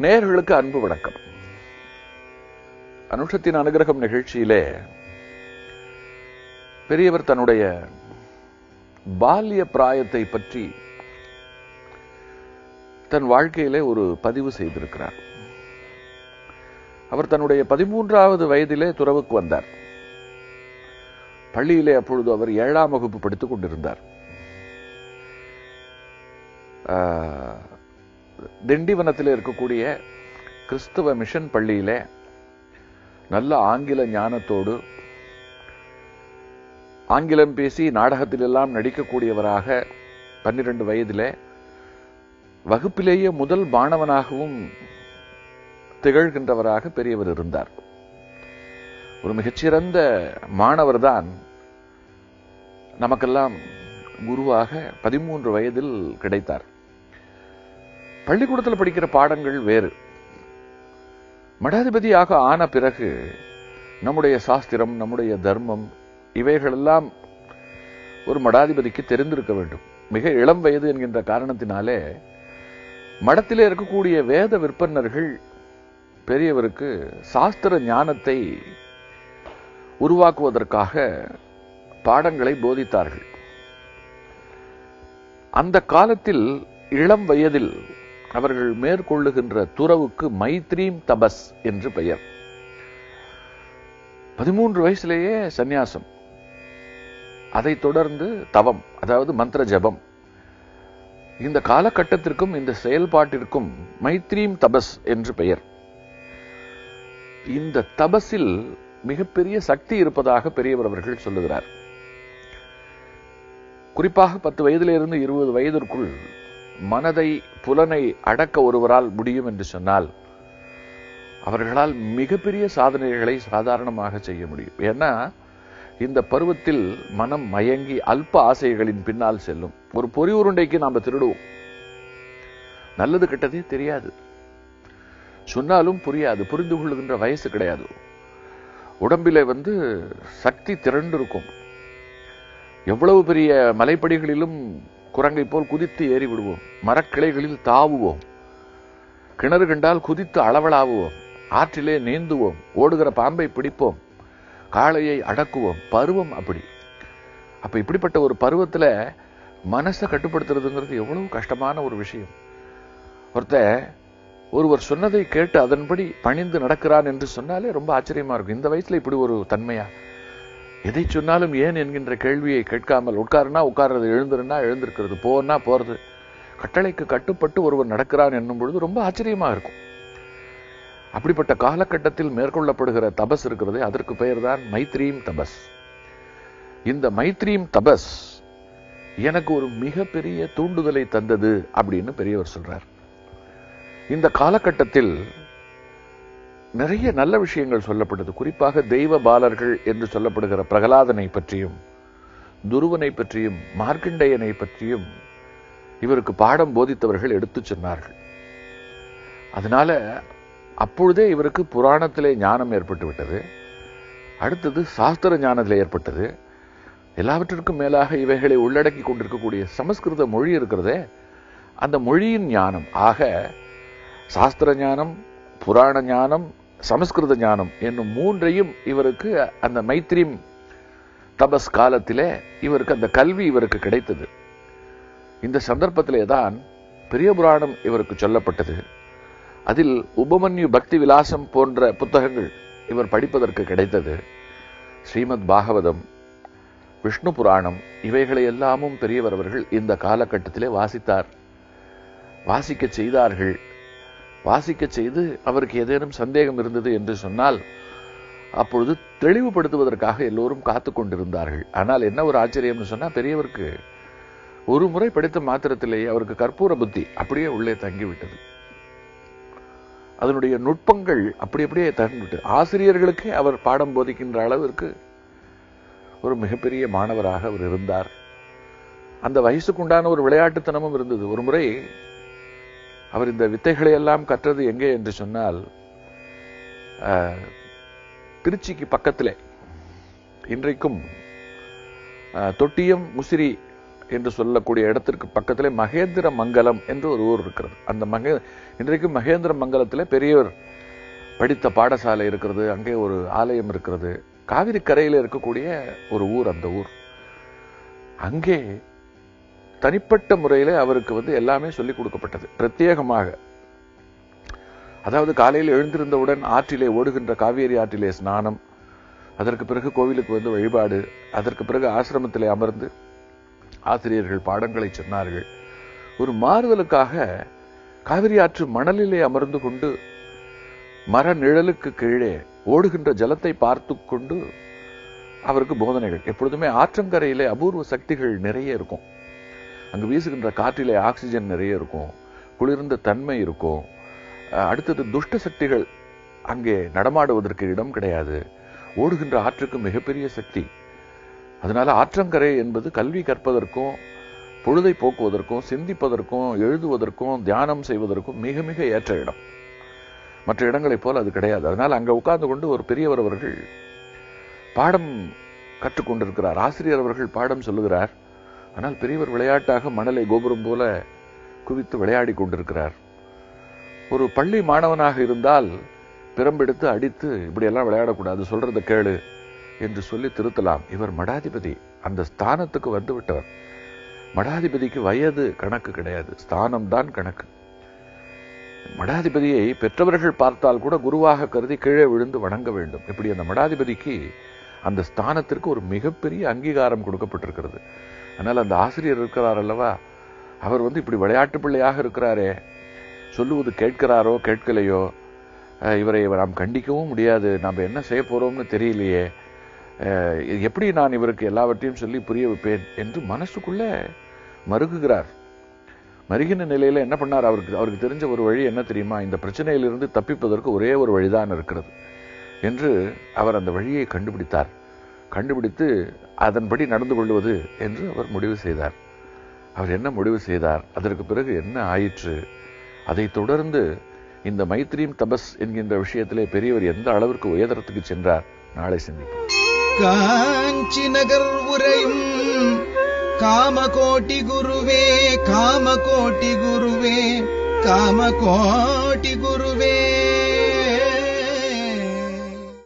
நேயர்களுக்கு அன்பு வணக்கம் அனுஷத்தின் அனுகிரகம் நிகழ்ச்சியிலே பெரியவர் தன்னுடைய பால்ய பிராயத்தை பற்றி தன் வாழ்க்கையிலே ஒரு பதிவு செய்திருக்கிறார் அவர் தன்னுடைய பதிமூன்றாவது வயதிலே துறவுக்கு வந்தார் பள்ளியிலே அப்பொழுது அவர் ஏழாம் வகுப்பு படித்துக் கொண்டிருந்தார் ஆஹ், திண்டிவனத்தில் இருக்கக்கூடிய கிறிஸ்தவ மிஷன் பள்ளியிலே நல்ல ஆங்கில ஞானத்தோடு ஆங்கிலம் பேசி நாடகத்திலெல்லாம் நடிக்கக்கூடியவராக பன்னிரண்டு வயதிலே வகுப்பிலேயே முதல் மாணவனாகவும் திகழ்கின்றவராக பெரியவர் இருந்தார் ஒரு மிகச்சிறந்த மாணவர்தான் நமக்கெல்லாம் குருவாக பதிமூன்று வயதில் கிடைத்தார் பள்ளிக்கூடத்தில் படிக்கிற பாடங்கள் வேறு மடாதிபதியாக ஆன பிறகு நம்முடைய சாஸ்திரம் நம்முடைய தர்மம் இவைகளெல்லாம் ஒரு மடாதிபதிக்கு தெரிந்திருக்க வேண்டும் மிக இளம் வயது என்கின்ற காரணத்தினாலே மடத்திலே இருக்கக்கூடிய வேத விற்பனர்கள் பெரியவருக்கு சாஸ்திர ஞானத்தை உருவாக்குவதற்காக பாடங்களை போதித்தார்கள் அந்த காலத்தில் இளம் வயதில் அவர்கள் மேற்கொள்ளுகின்ற துறவுக்கு மைத்ரீம் தபஸ் என்று பெயர் பதிமூன்று வயசுலேயே சந்நியாசம் அதைத் தொடர்ந்து தவம் அதாவது மந்திர ஜபம் இந்த காலகட்டத்திற்கும் இந்த செயல்பாட்டிற்கும் மைத்ரீம் தபஸ் என்று பெயர் இந்த தபஸில் மிகப்பெரிய சக்தி இருப்பதாக பெரியவர் அவர்கள் சொல்லுகிறார் குறிப்பாக பத்து வயதிலிருந்து இருபது வயதிற்குள் மனதை புலனை அடக்க ஒருவரால் முடியும் என்று சொன்னால் அவர்களால் மிகப்பெரிய சாதனைகளை சாதாரணமாக செய்ய முடியும் ஏன்னா இந்த பருவத்தில் மனம் மயங்கி அல்ப ஆசைகளின் பின்னால் செல்லும் ஒரு பொறி உருண்டைக்கு நாம திருடுவோம் நல்லது கெட்டதே தெரியாது சொன்னாலும் புரியாது புரிந்து கொள்ளுகின்ற வயசு கிடையாது உடம்பிலே வந்து சக்தி திரண்டு இருக்கும் எவ்வளவு பெரிய மலைப்படிகளிலும் குரங்கை போல் குதித்து ஏறி விடுவோம் மரக்கிளைகளில் தாவுவோம் கிணறு கண்டால் குதித்து அளவலாவுவோம் ஆற்றிலே நீந்துவோம் ஓடுகிற பாம்பை பிடிப்போம் காளையை அடக்குவோம் பருவம் அப்படி அப்ப இப்படிப்பட்ட ஒரு பருவத்துல மனசை கட்டுப்படுத்துறதுங்கிறது எவ்வளவு கஷ்டமான ஒரு விஷயம் ஒருத்தன் ஒருவர் சொன்னதை கேட்டு அதன்படி பணிந்து நடக்கிறான் என்று சொன்னாலே ரொம்ப ஆச்சரியமா இருக்கும் இந்த வயசுல இப்படி ஒரு தன்மையா எதை சொன்னாலும் ஏன் என்கின்ற கேள்வியை கேட்காமல் உட்காருனா உட்கார்றது எழுந்துருன்னா எழுந்திருக்கிறது போனா போறது கட்டளைக்கு கட்டுப்பட்டு ஒருவர் நடக்கிறான் என்னும் பொழுது ரொம்ப ஆச்சரியமா இருக்கும் அப்படிப்பட்ட காலகட்டத்தில் மேற்கொள்ளப்படுகிற தபஸ் இருக்கிறது அதற்கு பெயர்தான் மைத்ரீம் தபஸ் இந்த மைத்ரீம் தபஸ் எனக்கு ஒரு மிகப்பெரிய தூண்டுதலை தந்தது அப்படின்னு பெரியவர் சொல்றார் இந்த காலகட்டத்தில் நிறைய நல்ல விஷயங்கள் சொல்லப்பட்டது குறிப்பாக தெய்வ பாலர்கள் என்று சொல்லப்படுகிற பிரகலாதனை பற்றியும் துருவனை பற்றியும் மார்க்கண்டேயனை பற்றியும் இவருக்கு பாடம் போதித்தவர்கள் எடுத்துச் சொன்னார்கள் அதனால அப்பொழுதே இவருக்கு புராணத்திலே ஞானம் ஏற்பட்டு விட்டது அடுத்தது சாஸ்திர ஞானத்திலே ஏற்பட்டது எல்லாவற்றிற்கும் மேலாக இவைகளை உள்ளடக்கி கொண்டிருக்கக்கூடிய சமஸ்கிருத மொழி இருக்கிறதே அந்த மொழியின் ஞானம் ஆக சாஸ்திர ஞானம் புராண ஞானம் சமஸ்கிருத ஞானம் என்னும் மூன்றையும் இவருக்கு அந்த மைத்ரீம் தபஸ் காலத்திலே இவருக்கு அந்த கல்வி இவருக்கு கிடைத்தது இந்த சந்தர்ப்பத்திலே தான் பெரிய புராணம் இவருக்கு சொல்லப்பட்டது அதில் உபமன்யு பக்தி விலாசம் போன்ற புத்தகங்கள் இவர் படிப்பதற்கு கிடைத்தது ஸ்ரீமத் பாகவதம் விஷ்ணு புராணம் இவைகளை எல்லாமும் பெரியவர் அவர்கள் இந்த காலகட்டத்திலே வாசித்தார் வாசிக்க செய்தார்கள் வாசிக்க செய்து அவருக்கு ஏதேனும் சந்தேகம் இருந்தது என்று சொன்னால் அப்பொழுது தெளிவுபடுத்துவதற்காக எல்லோரும் காத்து கொண்டிருந்தார்கள் ஆனால் என்ன ஒரு ஆச்சரியம்னு சொன்னா பெரியவருக்கு ஒரு முறை படித்த மாத்திரத்திலேயே அவருக்கு கற்பூர புத்தி அப்படியே உள்ளே தங்கிவிட்டது அதனுடைய நுட்பங்கள் அப்படி அப்படியே தங்கிவிட்டது ஆசிரியர்களுக்கே அவர் பாடம் போதிக்கின்ற அளவிற்கு ஒரு மிகப்பெரிய மாணவராக அவர் இருந்தார் அந்த வயசுக்குண்டான ஒரு விளையாட்டுத்தனமும் இருந்தது ஒரு முறை அவர் இந்த வித்தைகளை எல்லாம் கற்றது எங்கே என்று சொன்னால் ஆஹ், திருச்சிக்கு பக்கத்திலே இன்றைக்கும் ஆஹ், தொட்டியம் முசிறி என்று சொல்லக்கூடிய இடத்திற்கு பக்கத்திலே மகேந்திர மங்கலம் என்று ஒரு ஊர் இருக்கிறது அந்த மகே இன்றைக்கு மகேந்திர மங்கலத்திலே பெரியவர் படித்த பாடசாலை இருக்கிறது அங்கே ஒரு ஆலயம் இருக்கிறது காவிரி கரையில் இருக்கக்கூடிய ஒரு ஊர் அந்த ஊர் அங்கே தனிப்பட்ட முறையிலே அவருக்கு வந்து எல்லாமே சொல்லிக் கொடுக்கப்பட்டது பிரத்யேகமாக அதாவது காலையில் எழுந்திருந்தவுடன் ஆற்றிலே ஓடுகின்ற காவேரி ஆற்றிலே ஸ்நானம் அதற்கு பிறகு கோவிலுக்கு வந்து வழிபாடு அதற்கு பிறகு ஆசிரமத்திலே அமர்ந்து ஆசிரியர்கள் பாடங்களை சொன்னார்கள் ஒரு மாறுதலுக்காக காவிரி ஆற்று மணலிலே அமர்ந்து கொண்டு மர நிழலுக்கு கீழே ஓடுகின்ற ஜலத்தை பார்த்து கொண்டு அவருக்கு போதனைகள் எப்பொழுதுமே ஆற்றங்கரையிலே அபூர்வ சக்திகள் நிறைய இருக்கும் அங்கு வீசுகின்ற காற்றிலே ஆக்சிஜன் நிறைய இருக்கும் குளிர்ந்த தன்மை இருக்கும் அஹ் அடுத்தது துஷ்ட சக்திகள் அங்கே நடமாடுவதற்கு இடம் கிடையாது ஓடுகின்ற ஆற்றுக்கு மிகப்பெரிய சக்தி அதனால ஆற்றங்கரை என்பது கல்வி கற்பதற்கும் பொழுதை போக்குவதற்கும் சிந்திப்பதற்கும் எழுதுவதற்கும் தியானம் செய்வதற்கும் மிக மிக ஏற்ற இடம் மற்ற இடங்களைப் போல அது கிடையாது அதனால் அங்க உட்கார்ந்து கொண்டு ஒரு பெரியவர் அவர்கள் பாடம் கற்றுக்கொண்டிருக்கிறார் ஆசிரியர் அவர்கள் பாடம் சொல்லுகிறார் ஆனால் பெரியவர் விளையாட்டாக மணலை கோபுரம் போல குவித்து விளையாடி கொண்டிருக்கிறார் ஒரு பள்ளி மாணவனாக இருந்தால் பிரம்பெடுத்து அடித்து இப்படியெல்லாம் விளையாடக்கூடாது சொல்றத கேளு என்று சொல்லி திருத்தலாம் இவர் மடாதிபதி அந்த ஸ்தானத்துக்கு வந்து விட்டவர் மடாதிபதிக்கு வயது கணக்கு கிடையாது ஸ்தானம் தான் கணக்கு மடாதிபதியை பெற்றவர்கள் பார்த்தால் கூட குருவாக கருதி கீழே விழுந்து வணங்க வேண்டும் இப்படி அந்த மடாதிபதிக்கு அந்த ஸ்தானத்திற்கு ஒரு மிகப்பெரிய அங்கீகாரம் கொடுக்கப்பட்டிருக்கிறது அதனால் அந்த ஆசிரியர் இருக்கிறார் அல்லவா அவர் வந்து இப்படி விளையாட்டு பிள்ளையாக இருக்கிறாரே சொல்லுவது கேட்கிறாரோ கேட்கலையோ அஹ் இவரை நாம் கண்டிக்கவும் முடியாது நாம் என்ன செய்ய போறோம்னு தெரியலையே அஹ் இது எப்படி நான் இவருக்கு எல்லாவற்றையும் சொல்லி புரிய வைப்பேன் என்று மனசுக்குள்ள மருகுகிறார் மருகின நிலையில என்ன பண்ணார் அவருக்கு அவருக்கு தெரிஞ்ச ஒரு வழி என்ன தெரியுமா இந்த பிரச்சனையிலிருந்து தப்பிப்பதற்கு ஒரே ஒரு வழிதான் இருக்கிறது என்று அவர் அந்த வழியை கண்டுபிடித்தார் கண்டுபிடித்து அதன்படி நடந்து கொள்வது என்று அவர் முடிவு செய்தார் அவர் என்ன முடிவு செய்தார் அதற்கு பிறகு என்ன ஆயிற்று அதை தொடர்ந்து இந்த மைத்ரீம் தபஸ் என்கின்ற விஷயத்திலே பெரியவர் எந்த அளவிற்கு உயரத்துக்கு சென்றார் நாளை சிந்திப்போம் காஞ்சி நகர் உரையும் காமகோட்டி குருவே காமகோட்டி குருவே காமகோட்டி குருவே